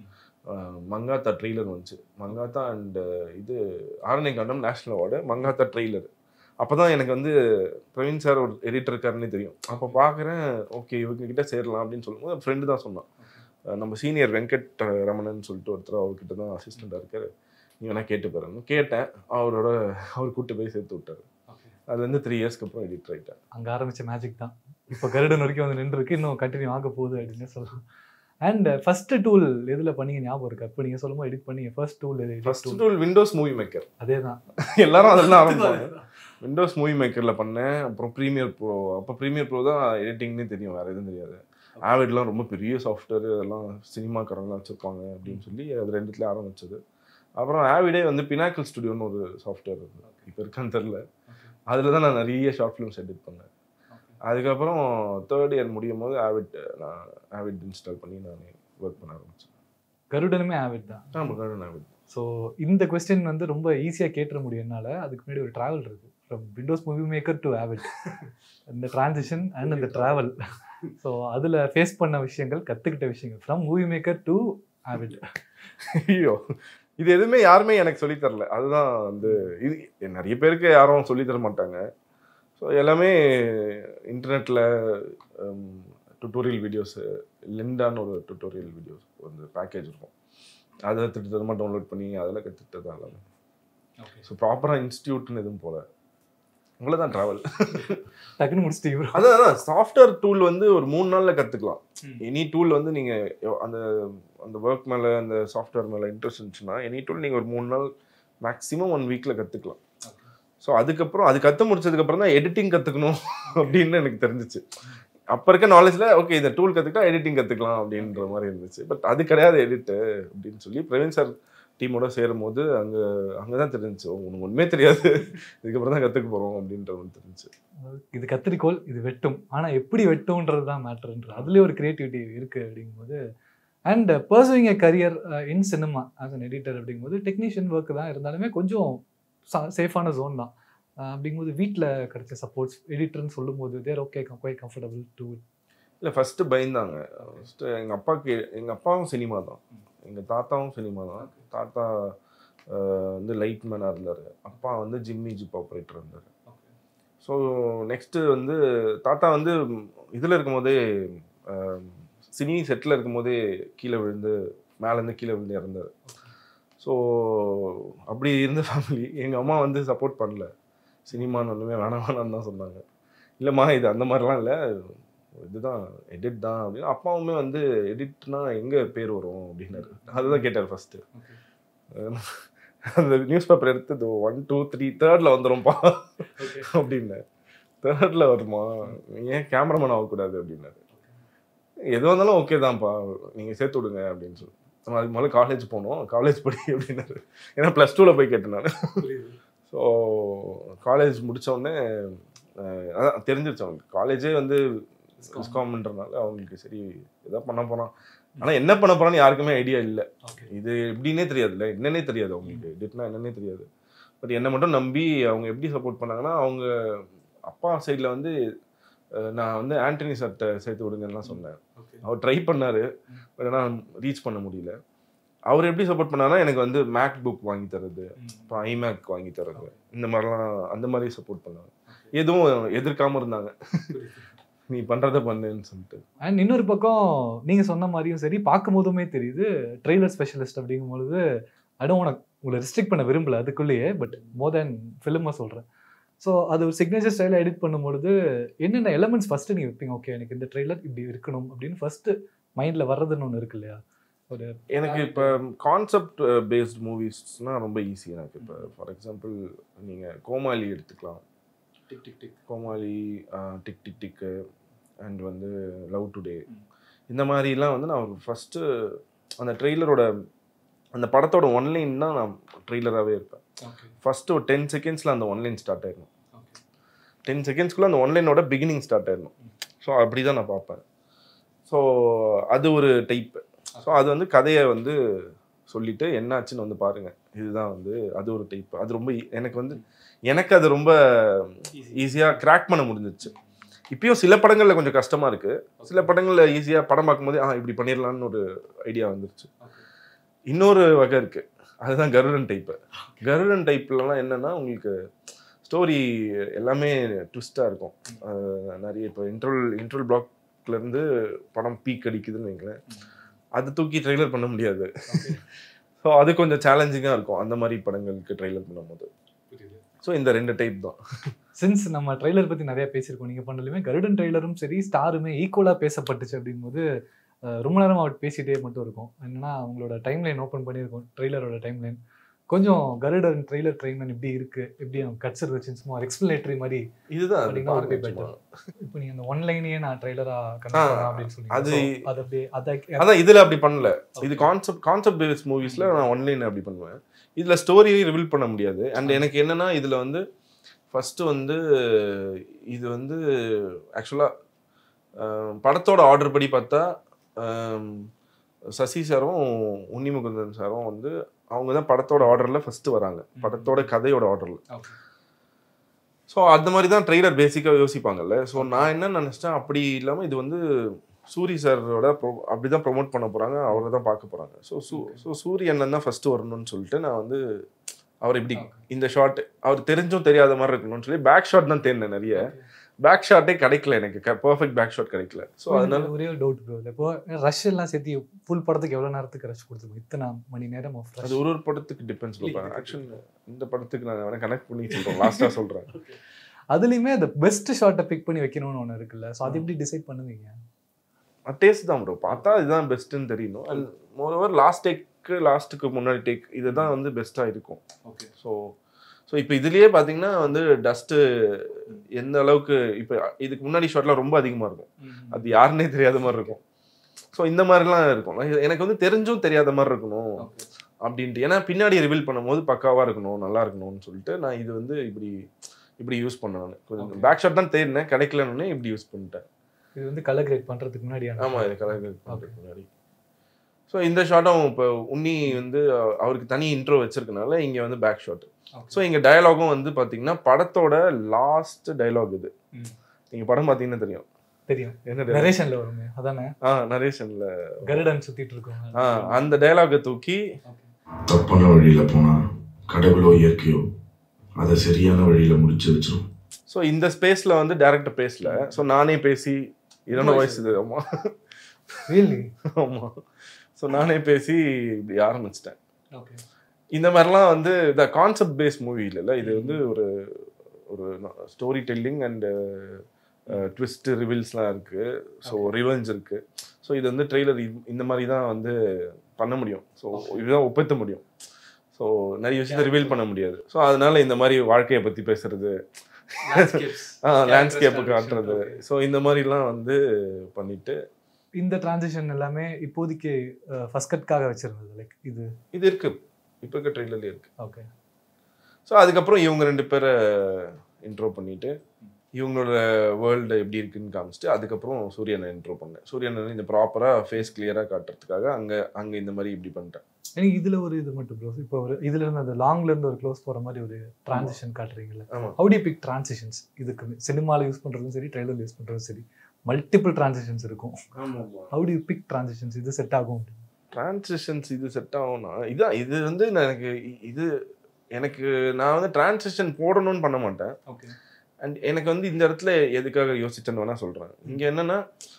அஹ், மங்காத்தா ட்ரெய்லர் வந்துச்சு மங்காத்தா அண்ட் இது Aaranya Kaandam national award Mankatha trailer அப்போ தான் எனக்கு வந்து பிரவீன் சார் ஒரு எடிட்டர் இருக்காருன்னே தெரியும் அப்போ பார்க்குறேன் ஓகே இவங்க கிட்ட சேரலாம் அப்படின்னு சொல்லும்போது ஃப்ரெண்டு தான் சொன்னான் அஹ், நம்ம சீனியர் வெங்கட் ரமணன் சொல்லிட்டு ஒருத்தர் அவர்கிட்ட தான் அசிஸ்டண்டாக இருக்காரு நீ வேணா கேட்டு பாருன்னு கேட்டேன் அவரோட அவர் கூட்டு போய் சேர்த்து விட்டாரு அது வந்து த்ரீ இயர்ஸ்க்கு அப்புறம் எடிட் ஆகிட்டேன் அங்க ஆரம்பிச்ச மேஜிக் தான் இப்போ கருடன் வரைக்கும் வந்து நின்று இருக்கு இன்னும் கண்டினியூ ஆக போகுது அப்படின்னு சொல்லலாம் அண்ட் ஃபர்ஸ்ட் டூல் எதுல பண்ணீங்க ஞாபகம் இருக்கா இப்போ நீங்க சொல்லும்போது எடிட் பண்ணீங்க ஃபர்ஸ்ட் டூல் எது first tool Windows Movie Maker அதே தான் எல்லாரும் அதெல்லாம் ஆரம்பிப்பாங்க விண்டோஸ் மூவி மேக்கரில் பண்ணேன் அப்புறம் ப்ரீமியர் ப்ரோ அப்போ ப்ரீமியர் ப்ரோ தான் எடிட்டிங்னே தெரியும் வேறு எதுவும் தெரியாது ஆவிட்லாம் ரொம்ப பெரிய சாஃப்ட்வேர் அதெல்லாம் சினிமாக்காரங்களாம் வச்சுருப்பாங்க அப்படின்னு சொல்லி அது ரெண்டுத்துல ஆரம்பிச்சது அப்புறம் ஆவிடே வந்து பினாக்கல் ஸ்டுடியோன்னு ஒரு சாஃப்ட்வேர் இருக்குது இப்போ இருக்கான்னு தெரில அதில் தான் நான் நிறைய ஷார்ட் ஃபிலிம்ஸ் எடிட் பண்ணேன் அதுக்கப்புறம் தேர்ட் இயர் முடியும் போது ஆவிட் நான் ஆவிட் இன்ஸ்டால் பண்ணி நான் ஒர்க் பண்ண ஆரம்பிச்சேன் கருடனுமே ஆவிட் தான் ஆமாம் ஆவிட் ஸோ இந்த கொஸ்டின் வந்து ரொம்ப ஈஸியாக கேட்டுற முடியும் என்னால் அதுக்கு முன்னாடி ஒரு ட்ராவல் இருக்கு from Windows Movie Maker to Avid இந்த டிரான்சிஷன் அண்ட் இந்த ட்ராவல் ஸோ அதில் ஃபேஸ் பண்ண விஷயங்கள் கற்றுக்கிட்ட விஷயங்கள் from Movie Maker to Avid ஐயோ இது எதுவுமே யாருமே எனக்கு சொல்லித் தரல அதுதான் வந்து இது நிறைய பேருக்கு யாரும் சொல்லித் தர மாட்டாங்க ஸோ எல்லாமே இன்டர்நெட்டில் டுட்டோரியல் வீடியோஸு லிண்டான்னு ஒரு டுட்டோரியல் வீடியோஸ் வந்து பேக்கேஜ் இருக்கும் அதை திட்டத்தரமாக டவுன்லோட் பண்ணி அதில் கற்றுக்கிட்டது தான் எல்லாமே ஸோ ப்ராப்பராக இன்ஸ்டியூட்னு எதுவும் போல இவ்வளோதான் ட்ராவல் டக்குன்னு முடிச்சிட்டீங்க bro. அதான் அதான் சாஃப்ட்வேர் டூல் வந்து ஒரு மூணு நாளில் கற்றுக்கலாம் எனி டூல் வந்து நீங்கள் அந்த அந்த ஒர்க் மேலே அந்த சாஃப்ட்வேர் மேலே இன்ட்ரெஸ்ட் இருந்துச்சுன்னா எனி டூல் நீங்கள் ஒரு மூணு நாள் மேக்ஸிமம் ஒன் வீக்கில் கற்றுக்கலாம் ஸோ அதுக்கப்புறம் அது கற்று முடிச்சதுக்கப்புறம் தான் எடிட்டிங் கற்றுக்கணும் அப்படின்னு எனக்கு தெரிஞ்சிச்சு அப்போ இருக்க நாலேஜில் ஓகே இந்த டூல் கற்றுக்கிட்டா எடிட்டிங் கற்றுக்கலாம் அப்படின்ற மாதிரி இருந்துச்சு பட் அது கிடையாது எடிட்டு அப்படின்னு சொல்லி பிரவீன் சார் டீமோட சேரும் போது அங்கே அங்கே தான் தெரிஞ்சுச்சு "ஓ, உனக்கு ஒன்றுமே தெரியாது இதுக்கப்புறம் தான் கற்றுக்க போகிறோம் அப்படின்ற மாதிரி தெரிஞ்சு இது கத்திரிக்கோல் இது வெட்டும் ஆனா எப்படி வெட்டும்ன்றது தான் மேட்டர்ன்ற அதுலயே ஒரு கிரியேட்டிவிட்டி இருக்கு அப்படிங்கும்போது and pursuing a career in cinema as an editor அப்படிங்கும்போது டெக்னீஷியன் ஒர்க் தான் இருந்தாலுமே கொஞ்சம் சேஃபான ஜோன் தான் அஹ் அப்படிங்கும்போது வீட்டில் கிடைச்ச சப்போர்ட்ஸ் எடிட்டர்னு சொல்லும்போது there okay quite comfortable to இல்லை ஃபஸ்ட்டு பயந்தாங்க ஃபஸ்ட்டு எங்கள் அப்பாவுக்கு எங்கள் அப்பாவும் சினிமா தான் எங்கள் தாத்தாவும் சினிமா தான் தாத்தா அஹ், வந்து லைட் மேனாக இருந்தார் அப்பா வந்து ஜிம்மி ஜிப் ஆப்ரேட்டர் இருந்தார் ஸோ நெக்ஸ்ட்டு வந்து தாத்தா வந்து இதில் இருக்கும்போதே அஹ், சினி செட்டில் இருக்கும்போதே கீழே விழுந்து மேலேருந்து கீழே விழுந்து இறந்தார் ஸோ அப்படி இருந்த ஃபேமிலி எங்கள் அம்மா வந்து சப்போர்ட் பண்ணல சினிமான்னு ஒன்றுமே வேணாம் வேணாம்னு தான் சொன்னாங்க இல்லைம்மா இது அந்த மாதிரிலாம் இல்லை இதுதான் எடிட் தான் அப்படின்னு அப்பாவுமே வந்து எடிட்னா எங்கே பேர் வரும் அப்படின்னாரு அதுதான் கேட்டார் ஃபஸ்ட்டு அந்த நியூஸ் பேப்பர் எடுத்து ஒன் டூ த்ரீ தேர்டில் வந்துடும்ப்பா அப்படின்னேன் தேர்டில் வருமா ஏன் கேமராமேன் ஆகக்கூடாது அப்படின்னாரு எது வந்தாலும் ஓகே தான்ப்பா நீங்கள் சேர்த்து விடுங்க அப்படின்னு சொல்லி நம்ம அதுக்கு முதல்ல காலேஜ் போனோம் காலேஜ் படி அப்படின்னாரு ஏன்னா ப்ளஸ் டூவில் போய் கேட்டேன் நான் ஸோ காலேஜ் முடித்தோடனே அதான் தெரிஞ்சிருச்சு அவங்களுக்கு காலேஜே வந்து விஸ்காம்ன்றனால அவங்களுக்கு சரி எதா பண்ண போறான் ஆனா என்ன பண்ண போறான்னு யாருக்குமே ஐடியா இல்லை இது எப்படின்னே தெரியாதுல்ல என்னன்னே தெரியாது அவங்களுக்கு எடிட்னா என்னன்னே தெரியாது பட் என்னை மட்டும் நம்பி அவங்க எப்படி சப்போர்ட் பண்ணாங்கன்னா அவங்க அப்பா சைடில் வந்து அஹ், நான் வந்து ஆண்டனி சர்ட்டை சேர்த்து விடுங்கன்னு சொன்னேன் அவர் ட்ரை பண்ணாரு பட் ஆனால் ரீச் பண்ண முடியல அவர் எப்படி சப்போர்ட் பண்ணாருன்னா எனக்கு வந்து மேக் புக் வாங்கி தர்றது இப்போ ஐமேக் வாங்கி தர்றது இந்த மாதிரிலாம் அந்த மாதிரி சப்போர்ட் பண்ணாங்க எதுவும் எதிர்க்காம இருந்தாங்க நீ பண்றத பண்ணுன்னு சொல்லிட்டு அண்ட் இன்னொரு பக்கம் நீங்க சொன்ன மாதிரியும் சரி பார்க்கும் போதுமே தெரியுது ட்ரெய்லர் ஸ்பெஷலிஸ்ட் அப்படிங்கும்பொழுது அடம் உனக்கு உங்களை ரெஸ்ட்ரிக்ட் பண்ண விரும்பல அதுக்குள்ளேயே பட் மோர் தேன் ஃபிலிமை சொல்கிறேன் ஸோ அது ஒரு சிக்னேச்சர் ஸ்டைலில் எடிட் பண்ணும்பொழுது என்னென்ன எலமெண்ட்ஸ் ஃபஸ்ட்டு நீங்கள் வைப்பீங்க ஓகே எனக்கு இந்த ட்ரெய்லர் இப்படி இருக்கணும் அப்படின்னு ஃபஸ்ட்டு மைண்டில் வர்றதுன்னு ஒன்று இருக்கு இல்லையா ஒரு எனக்கு இப்போ கான்செப்ட் பேஸ்ட் மூவிஸ்னால் ரொம்ப ஈஸி எனக்கு இப்போ ஃபார் எக்ஸாம்பிள் நீங்கள் கோமாளி எடுத்துக்கலாம் டிக் டிக் டிக் கோமாளி ஆஹ், டிக் டிக் டிக்கு அண்ட் வந்து லவ் டுடே இந்த மாதிரிலாம் வந்து நான் ஃபஸ்ட்டு அந்த ட்ரெய்லரோட அந்த படத்தோட ஒன்லைன் தான் நான் ட்ரெய்லராகவே இருப்பேன் ஓகே ஃபஸ்ட்டு ஒரு டென் செகண்ட்ஸில் அந்த ஒன்லைன் ஸ்டார்ட் ஆயிடணும் டென் செகண்ட்ஸ்க்குள்ளே அந்த ஒன்லைனோட பிகினிங் ஸ்டார்ட் ஆயிடணும் ஸோ அப்படி தான் நான் பார்ப்பேன் ஸோ அது ஒரு டைப் ஸோ அது வந்து கதையை வந்து சொல்லிட்டு என்னாச்சுன்னு வந்து பாருங்க இதுதான் வந்து அது ஒரு டைப் அது ரொம்ப ஈ- எனக்கு வந்து எனக்கு அது ரொம்ப ஈஸியாக கிராக் பண்ண முடிஞ்சிச்சு இப்பயும் சில படங்களில் கொஞ்சம் கஷ்டமாக இருக்குது சில படங்களில் ஈஸியாக படம் பார்க்கும்போது ஆ இப்படி பண்ணிடலான்னு ஒரு ஐடியா வந்துருச்சு இன்னொரு வகை இருக்குது அதுதான் கருடன் டைப்பு கருடன் டைப்லலாம் என்னன்னா உங்களுக்கு ஸ்டோரி எல்லாமே ட்விஸ்டாக இருக்கும் அஹ் நிறைய இப்போ இன்ட்ரோல் இன்ட்ரோல் பிளாக்லேருந்து படம் பீக் அடிக்குதுன்னு வைங்களேன் அது தூக்கி ட்ரெய்லர் பண்ண முடியாது ஸோ அது கொஞ்சம் சேலஞ்சிங்காக இருக்கும் அந்த மாதிரி படங்களுக்கு ட்ரெய்லர் பண்ணும்போது ஸோ இந்த ரெண்டு டைப் தான் சின்ஸ் நம்ம ட்ரெய்லர் பற்றி நிறைய பேசியிருக்கோம் நீங்கள் பண்ணலையுமே கருடன் ட்ரெய்லரும் சரி ஸ்டாருமே ஈக்குவலாக பேசப்பட்டுச்சு அப்படிங்கும்போது அஹ், ரொம்ப நேரம் அவர் பேசிட்டே மட்டும் இருக்கும் என்னன்னா அவங்களோட டைம்லைன் ஓப்பன் பண்ணியிருக்கோம் ட்ரெய்லரோட டைம்லைன் கொஞ்சம் கருடன் ட்ரெய்லர் ட்ரெயின்மேன் இப்படி இருக்கு எப்படி அவங்க கட்ஸ் இருந்துச்சு சும்மா எக்ஸ்பிளேட்டரி மாதிரி இதுதான் அது அப்படின்னா would be பாருங்க better. சும்மா. இப்போ நீங்க அந்த ஒன்லைனையே நான் ட்ரெய்லரா ஆ, கன்வெர்ட் அப்படின்னு சொல்லி அது- அது அப்படியே அதை அதான் இதில் அப்படி பண்ணல இது கான்செப்ட் கான்செப்ட் பேஸ்ட் மூவிஸில் நான் ஒன்லைன் அப்படி பண்ணுவேன் இதில் ஸ்டோரியை ரிவீல் பண்ண முடியாது அண்ட் எனக்கு என்னன்னா இதில் வந்து ஃபஸ்ட்டு வந்து இது வந்து ஆக்சுவலாக படத்தோட ஆர்டர் படி பார்த்தா ஆம், சசி சாரும் உன்னிமுகுந்தன் சாரும் வந்து அவங்க தான் படத்தோட ஆர்டரில் ஃபஸ்ட்டு வராங்க படத்தோட கதையோட ஆர்டரில் ஸோ அந்த மாதிரி தான் ட்ரெய்லர் பேசிக்காக யோசிப்பாங்கல்ல ஸோ நான் என்ன நினச்சிட்டேன் அப்படி இல்லாமல் இது வந்து சூரி சாரோட ப்ரோ அப்படி தான் ப்ரொமோட் பண்ண போகிறாங்க அவரை தான் பார்க்க போகிறாங்க ஸோ சூ ஸோ சூரி அண்ணன் தான் ஃபஸ்ட்டு வரணும்னு சொல்லிட்டு நான் வந்து அவர் இப்படி இந்த ஷாட் அவர் தெரிஞ்சும் தெரியாத மாதிரி இருக்கணும்னு சொல்லி பேக் ஷாட் தான் தேடினேன் நிறைய பேக் ஷாட்டே கிடைக்கல எனக்கு பர்ஃபெக்ட் பேக் ஷாட் கிடைக்கல ஸோ அதனால ஒரே ஒரு டவுட் ப்ரோ இப்போ ரஷ் எல்லாம் சேர்த்து ஃபுல் படத்துக்கு எவ்வளவு நேரத்துக்கு ரஷ் கொடுத்துருக்கோம் இத்தனை மணி நேரம் of rush. அது ஒரு ஒரு படத்துக்கு டிபெண்ட்ஸ் பண்ணுறேன் ஆக்சுவல் இந்த படத்துக்கு நான் வேணா கனெக்ட் பண்ணி சொல்கிறேன் லாஸ்ட்டாக சொல்கிறேன் அதுலயுமே அந்த பெஸ்ட் ஷாட்டை பிக் பண்ணி வைக்கணும்னு ஒன்று இருக்குல்ல ஸோ அது எப்படி டிசைட் பண்ணுவீங்க டேஸ்ட் தான் ப்ரோ பார்த்தா இதுதான் பெஸ்ட்டுன்னு தெரியணும் அண்ட் மோரோவர் லாஸ்ட் டேக்கு லாஸ்ட்டுக்கு முன்னாடி டேக் இதுதான் வந்து பெஸ்ட்டாக இருக்கும் ஸோ ஸோ இப்போ இதுலயே பார்த்தீங்கன்னா வந்து டஸ்ட்டு எந்த அளவுக்கு இப்போ இதுக்கு முன்னாடி ஷாட்லாம் ரொம்ப அதிகமாக இருக்கும் அது யாருன்னே தெரியாத மாதிரி இருக்கும் ஸோ இந்த மாதிரிலாம் இருக்கும் எனக்கு வந்து தெரிஞ்சும் தெரியாத மாதிரி இருக்கணும் அப்படின்ட்டு ஏன்னா பின்னாடி ரிவீல் பண்ணும்போது பக்காவாக இருக்கணும் நல்லா இருக்கணும்னு சொல்லிட்டு நான் இது வந்து இப்படி இப்படி யூஸ் பண்ணேன் நான் கொஞ்சம் Okay. பேக் ஷாட் தான் தேடினேன் கிடைக்கலன்னு இப்படி யூஸ் பண்ணிட்டேன் இது வந்து கலர் கிரேட் பண்றதுக்கு முன்னாடியான ஆமா இது கலர் பண்ணுறதுக்கு முன்னாடி ஸோ இந்த ஷாட்டும் இப்போ உன்னி வந்து அ- அவருக்கு தனி இன்ட்ரோ வச்சிருக்கனால இங்க வந்து பேக் ஷாட் ஸோ இங்க டயலாகும் வந்து பாத்தீங்கன்னா படத்தோட லாஸ்ட் டயலாக் இது ம். நீங்க படம் பாத்தீங்கன்னா தெரியும் தெரியும் என்ன dialogue? நரேஷன்ல வருமே அதானே ஆ நரேஷன்ல கருடன் சுத்திட்டு இருக்கோம் ஆ அந்த டயலாகை தூக்கி தப்பான வழியில போனா கடவுளோ இயற்கையோ அதை சரியான வழியில முடிச்சு வச்சிரும் ஸோ இந்த ஸ்பேஸ்ல வந்து டேரக்டர் பேசல ஸோ நானே பேசி இரண்டு வயசு இது ஆமா ரியலி ஆமா ஸோ நானே பேசி இப்படி ஆரம்பிச்சிட்டேன் ஓகே இந்த மாதிரிலாம் வந்து இந்த கான்செப்ட் பேஸ் மூவி இல்லைல்ல இது வந்து ஒரு ஒரு ஸ்டோரி டெல்லிங் அண்ட் ட்விஸ்ட் ரிவீல்ஸ்லாம் இருக்கு ஸோ ரிவெஞ்ச் இருக்கு ஸோ இது வந்து ட்ரெய்லர் இந்த மாதிரி தான் வந்து பண்ண முடியும் ஸோ இதுதான் ஒப்பேத்த முடியும் ஸோ நிறைய விஷயத்தை ரிவீல் பண்ண முடியாது ஸோ அதனால இந்த மாதிரி வாழ்க்கையை பற்றி பேசுறது லேண்ட்ஸ்கேப்பு காட்டுறது ஸோ இந்த மாதிரிலாம் வந்து பண்ணிட்டு இந்த டிரான்சிஷன் எல்லாமே இப்போதைக்கு ஃபர்ஸ்ட் கட்காக வச்சிருந்தது லைக் இது இது இருக்கு இப்போ இருக்க ட்ரெய்லர்லேயே இருக்கு ஓகே ஸோ அதுக்கப்புறம் இவங்க ரெண்டு பேரை இன்ட்ரோ பண்ணிட்டு இவங்களோட வேர்ல்டு எப்படி இருக்குன்னு காமிச்சிட்டு அதுக்கப்புறம் சூரியனை இன்ட்ரோ பண்ணேன் சூரியனை இந்த ப்ராப்பராக ஃபேஸ் கிளியராக காட்டுறதுக்காக அங்கே அங்கே இந்த மாதிரி இப்படி பண்ணிட்டேன் எனக்கு இதுல ஒரு இது மட்டும் ப்ரோ இப்போ ஒரு இதுல இருந்து அந்த லாங்ல இருந்து ஒரு க்ளோஸ் போற மாதிரி ஒரு டிரான்சிஷன் காட்டுறீங்கல்ல ஆமா. ஹவு டி பிக் டிரான்சிஷன்ஸ் இதுக்கு சினிமால யூஸ் பண்றதும் சரி ட்ரெய்லர் யூஸ் பண்றதும் சரி மல்டிபிள் டிரான்சிஷன்ஸ் இருக்கும் ஹவு டி பிக் டிரான்சிஷன்ஸ் இது செட் ஆகும் டிரான்சிஷன்ஸ் இது செட் ஆகும்னா இதான் இது வந்து நான் எனக்கு இ- இது எனக்கு நான் வந்து டிரான்சிஷன் போடணும்னு பண்ண மாட்டேன் ஓகே அண்ட் எனக்கு வந்து இந்த இடத்துல எதுக்காக யோசிச்சேன்னு வேணா சொல்றேன் இங்க என்னன்னா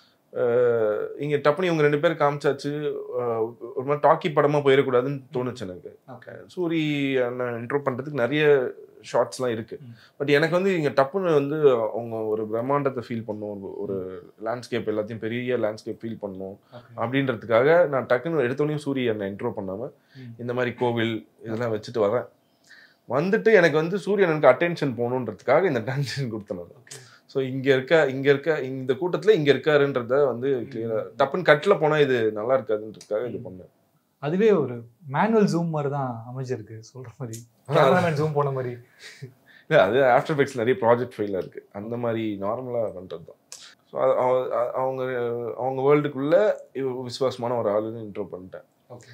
அஹ், இங்க டப்புனு இவங்க ரெண்டு பேரும் காமிச்சாச்சு அஹ், ஒரு மாதிரி டாக்கி படமா போயிடக்கூடாதுன்னு தோணுச்சு எனக்கு ஓகே சூரி அண்ணன் இன்ட்ரோ பண்றதுக்கு நிறைய ஷார்ட்ஸ்லாம் இருக்கு ம். பட் எனக்கு வந்து இங்க டப்புன்னு வந்து அவங்க ஒரு பிரம்மாண்டத்தை ஃபீல் பண்ணும் ஒரு- ஒரு லேண்ட்ஸ்கேப் எல்லாத்தையும் பெரிய லேண்ட்ஸ்கேப் ஃபீல் பண்ணும் அப்படின்றதுக்காக நான் டக்குன்னு எடுத்தோடனே சூரிய அண்ணன் இன்ட்ரோ பண்ணாம ம். இந்த மாதிரி கோவில் இதெல்லாம் வச்சுட்டு வரேன் வந்துட்டு எனக்கு வந்து சூரியனுக்கு அட்டென்ஷன் போகணுன்றதுக்காக இந்த டான்ஷன் கொடுத்தேன் ஸோ இங்க இருக்க இங்க இருக்க இந்த கூட்டத்துல இங்க இருக்காருன்றத வந்து கிளியரா டப்புன்னு கட்டில் போனா இது நல்லா இருக்காதுன்றதுக்காக இது பண்ணேன் அதுவே ஒரு மேனுவல் ஜூம் மாதிரி தான் அமைஞ்சிருக்கு சொல்ற மாதிரி கேமராமேன் ஜூம் போன மாதிரி இல்ல அது ஆஃப்டர் எஃபெக்ட்ஸ் நிறைய ப்ராஜெக்ட் ஃபெயிலாக இருக்கு அந்த மாதிரி நார்மலாக பண்ணுறது தான் ஸோ அவங்க அவங்க வேர்ல்டுக்குள்ள விசுவாசமான ஒரு ஆளுன்னு இன்ட்ரோ பண்ணிட்டேன் ஓகே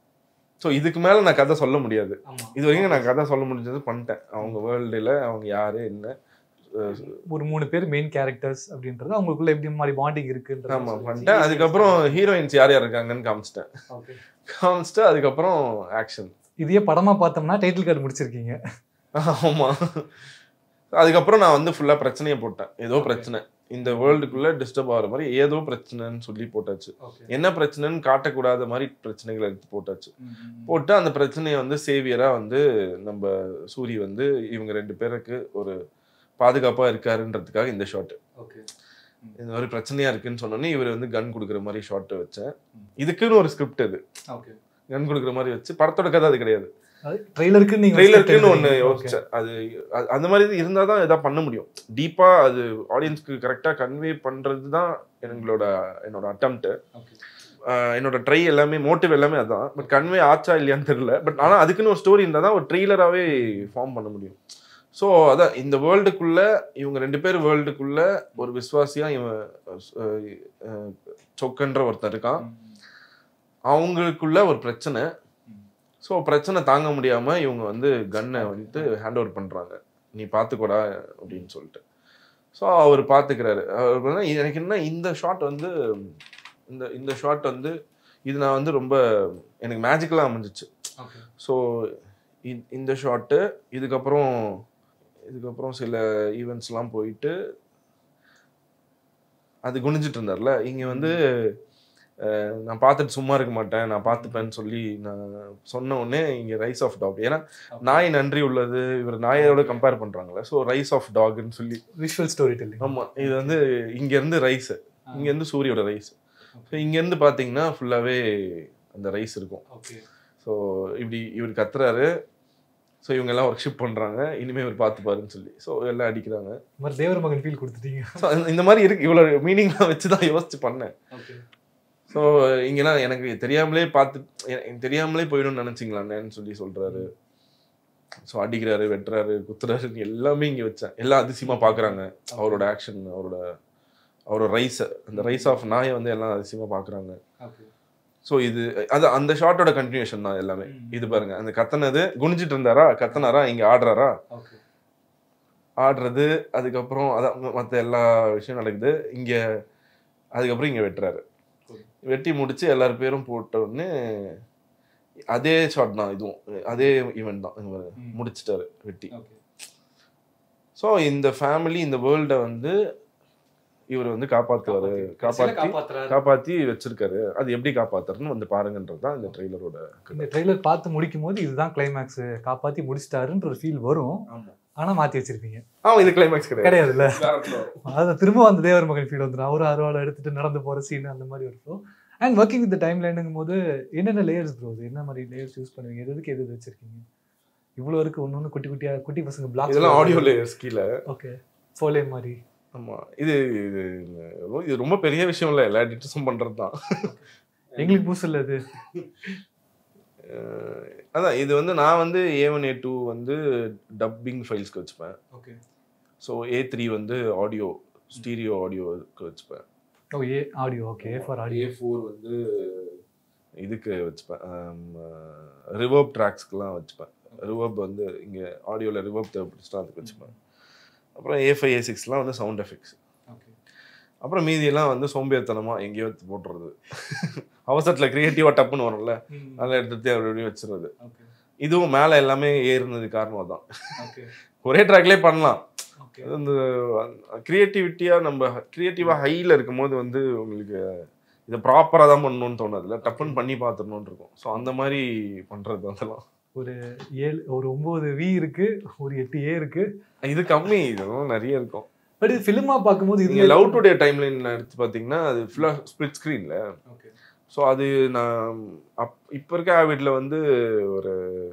ஸோ இதுக்கு மேலே நான் கதை சொல்ல முடியாது ஆமா இது வரைக்கும் நான் கதை சொல்ல முடிஞ்சது பண்ணிட்டேன் அவங்க வேர்ல்டில் அவங்க யாரு என்ன ஒரு மூணு பேர் மெயின் கேரக்டர்ஸ் அப்படின்றது அவங்களுக்குள்ள எப்படி மாதிரி பாண்டிங் இருக்குன்றது ஆமா பண்ணிட்டேன் அதுக்கப்புறம் ஹீரோயின்ஸ் யார் யார் இருக்காங்கன்னு காமிச்சிட்டேன் ஓகே காமிச்சிட்டு அதுக்கப்புறம் ஆக்ஷன் இதையே படமா பார்த்தோம்னா டைட்டில் கார்டு முடிச்சிருக்கீங்க ஆமா அதுக்கப்புறம் நான் வந்து ஃபுல்லா பிரச்சனையை போட்டேன் ஏதோ பிரச்சனை இந்த வேர்ல்டுக்குள்ள டிஸ்டர்ப் ஆகிற மாதிரி ஏதோ பிரச்சனைன்னு சொல்லி போட்டாச்சு ஓகே என்ன பிரச்சனைன்னு காட்டக்கூடாத மாதிரி பிரச்சனைகளை எடுத்து போட்டாச்சு போட்டு அந்த பிரச்சனையை வந்து சேவியரா வந்து நம்ம சூரி வந்து இவங்க ரெண்டு பேருக்கு ஒரு பாதுகாப்பா இருக்காருன்றதுக்காக இந்த ஷாட் ஓகே இந்த மாதிரி பிரச்சனையா இருக்குன்னு சொன்னோன்னே இவர் வந்து கன் கொடுக்குற மாதிரி ஷாட் வச்சேன் இதுக்குன்னு ஒரு ஸ்கிரிப்ட் அது ஓகே கன் கொடுக்குற மாதிரி வச்சு படத்தோட கதை அது கிடையாது ட்ரெய்லருக்கு நீங்க ட்ரெய்லருக்குன்னு ஒன்று Okay. யோசிச்சேன் அது அது- அந்த மாதிரி இருந்தால் தான் எதாவது பண்ண முடியும் டீப்பா அது ஆடியன்ஸ்க்கு கரெக்டாக கன்வே பண்றது தான் எங்களோட என்னோட அட்டம்ப்ட் Okay. என்னோட ட்ரை எல்லாமே மோட்டிவ் எல்லாமே அதான் பட் கன்வே ஆச்சா இல்லையான்னு தெரியல பட் ஆனால் அதுக்குன்னு ஒரு ஸ்டோரி இருந்தால் தான் ஒரு ட்ரெய்லராகவே ஃபார்ம் பண்ண முடியும் ஸோ அதான் இந்த வேர்ல்டுக்குள்ள இவங்க ரெண்டு பேர் வேர்ல்டுக்குள்ள ஒரு விசுவாசியா இவன் அஹ், அஹ், சொக்கன்ற ஒருத்தன் இருக்கான் அவங்களுக்குள்ள ஒரு பிரச்சனை ஸோ பிரச்சனை தாங்க முடியாம இவங்க வந்து கன்னை வந்து ஹேண்ட் ஓவர் பண்றாங்க நீ பார்த்துக்கோடா அப்படின்னு சொல்லிட்டு ஸோ அவர் பார்த்துக்கிறாரு அவர் வந்து எனக்கு என்ன இந்த ஷாட் வந்து இந்த இந்த ஷாட் வந்து இது நான் வந்து ரொம்ப எனக்கு மேஜிக்கலாக அமைஞ்சிச்சு ஓகே ஸோ இந்த ஷாட்டு இதுக்கப்புறம் இதுக்கப்புறம் சில ஈவெண்ட்ஸ்லாம் போயிட்டு அது குனிஞ்சிட்டு இருந்தார்ல இங்கே வந்து அஹ், நான் பார்த்துட்டு சும்மா இருக்க மாட்டேன் நான் பார்த்துப்பேன்னு சொல்லி நான் சொன்ன உடனே இங்கே ரைஸ் ஆஃப் டாக் ஏன்னா நாய் நன்றி உள்ளது இவர் நாயோட கம்பேர் பண்ணுறாங்களே ஸோ ரைஸ் ஆஃப் டாக்னு சொல்லி விஷுவல் ஸ்டோரி டெல்லிங் ஆமாம் இது வந்து இங்கேருந்து ரைஸ் இங்கேருந்து சூரியோட ரைஸ் ஸோ இங்கேருந்து பார்த்தீங்கன்னா ஃபுல்லாகவே அந்த ரைஸ் இருக்கும் ஓகே ஸோ இப்படி இவர் கத்துறாரு ஸோ இவங்க எல்லாம் ஒர்க் ஷிப் பண்ணுறாங்க இனிமேல் இவர் பார்த்துப்பாருன்னு சொல்லி ஸோ எல்லாம் அடிக்கிறாங்க இந்த மாதிரி தேவர் மகன் ஃபீல் கொடுத்துட்டீங்க ஸோ இந்த மாதிரி இருக்கு இவ்வளோ மீனிங்லாம் வச்சு தான் யோசிச்சு பண்ணேன் ஓகே ஸோ இங்கெல்லாம் எனக்கு தெரியாமலே பார்த்து எனக்கு தெரியாமலே போயிடும்னு நினச்சிங்களாண்ணேன்னு சொல்லி சொல்கிறாரு ஸோ அடிக்கிறாரு வெட்டுறாரு குத்துறாரு எல்லாமே இங்கே வச்சேன் எல்லாம் அதிசயமாக பார்க்குறாங்க அவரோட ஆக்ஷன் அவரோட அவரோட ரைஸ் அந்த ரைஸ் ஆஃப் நாயை வந்து எல்லாம் அதிசயமாக பார்க்குறாங்க ஓகே ஸோ இது அது அந்த ஷார்ட்டோட கண்டினியூஷன் தான் எல்லாமே ம். இது பாருங்க அந்த கத்தனது குனிஞ்சிட்டு இருந்தாரா கத்தனாரா இங்கே ஆடுறாரா ஓகே ஆடுறது அதுக்கப்புறம் அதான் மற்ற எல்லா விஷயம் நடக்குது இங்கே அதுக்கப்புறம் இங்கே வெட்டுறாரு Cool. வெட்டி முடிச்சு எல்லார் பேரும் போட்ட உடனே அதே ஷாட் தான் இதுவும் அதே ஈவெண்ட் தான் இங்க பாருங்க. ம். முடிச்சிட்டாரு வெட்டி ஓகே ஸோ இந்த ஃபேமிலி இந்த வேர்ல்டை வந்து இவர் வந்து காப்பாத்துவாரு காப்பாத்தி காப்பாத்துறாரு காப்பாத்தி வச்சிருக்காரு அது எப்படி காப்பாத்துறன்னு வந்து பாருங்கன்றது தான் இந்த ட்ரெய்லரோட இந்த ட்ரெய்லர் பார்த்து முடிக்கும் போது இதுதான் கிளைமேக்ஸ் காப்பாத்தி முடிச்சிட்டாருன்ற ஒரு ஃபீல் வரும் ஆமா ஆனா மாத்தி வச்சிருப்பீங்க ஆமா இது கிளைமேக்ஸ் கிடையாது கிடையாதுல்ல வேற flow. அது திரும்ப அந்த தேவர் மகன் ஃபீல் வந்துடும் அவரு அருவாளை எடுத்துட்டு நடந்து போற சீன் அந்த மாதிரி இருக்கும் அண்ட் ஒர்க்கிங் வித் டைம் லைனுங்கும் போது என்னென்ன லேயர்ஸ் ப்ரோ என்ன மாதிரி லேயர்ஸ் யூஸ் பண்ணுவீங்க எது எதுக்கு எது எது வச்சிருக்கீங்க இவ்வளவு இருக்கு ஒன்னு ஒண்ணு குட்டி குட்டியா குட்டி பசங்க பிளாக் இதெல்லாம் ஆடியோ லேயர்ஸ் கீழே ஓகே ஃபோலே மாதிரி ஆமா இது இது இது ரொம்ப பெரிய விஷயம் இல்லை எல்லா எடிட்டர்ஸும் பண்றது தான் எங்களுக்கு புதுசு இல்ல இது அஹ் அதான் இது வந்து நான் வந்து ஏ ஒன் ஏ டூ வந்து டப்பிங் ஃபைல்ஸ்க்கு வச்சுப்பேன் ஓகே ஸோ ஏ த்ரீ வந்து ஆடியோ ஸ்டீரியோ ஆடியோக்கு வச்சுப்பேன் oh A audio okay for audio A four வந்து இதுக்கு வச்சுப்பேன் ரிவர்ப் ட்ராக்ஸ்க்குலாம் வச்சுப்பேன் ரிவர்ப் வந்து இங்கே ஆடியோவில் ரிவர்ப் தேவைப்படுச்சுன்னா அதுக்கு வச்சுப்பேன் அப்புறம் ஏ ஃபைவ் ஏ சிக்ஸ்லாம் வந்து சவுண்ட் எஃபெக்ட்ஸ் ஓகே அப்புறம் மீதியெல்லாம் வந்து சோம்பேறித்தனமாக எங்கேயோ எடுத்து போட்டுறது அவசரத்தில் க்ரியேட்டிவாக டப்புன்னு வரும்ல அதெல்லாம் எடுத்து அப்படி இப்படி வச்சுறது ஓகே இதுவும் மேலே எல்லாமே ஏறுனது காரணம் தான் ஓகே ஒரே ட்ராக்லேயே பண்ணலாம் ஓகே அது அந்த க்ரியேட்டிவிட்டியாக நம்ம க்ரியேட்டிவாக ஹையில் இருக்கும்போது வந்து உங்களுக்கு இதை ப்ராப்பராக தான் பண்ணணும்னு தோணாதுல டப்புன்னு பண்ணி பார்த்துடணும்னு இருக்கும் ஸோ அந்த மாதிரி பண்ணுறது அதெல்லாம் ஒரு ஏழு ஒரு ஒன்பது வி இருக்கு ஒரு எட்டு ஏ இருக்கு இது கம்மி இதெல்லாம் நிறைய இருக்கும் பட் இது ஃபிலிமா பார்க்கும்போது இது நீங்கள் லவ் டுடே டைம் லைன் எடுத்து பார்த்தீங்கன்னா அது ஃபுல்லாக ஸ்பிளிட் ஸ்க்ரீனில் ஓகே ஸோ அது நான் அப் இப்போ இருக்க ஆவிட்ல வந்து ஒரு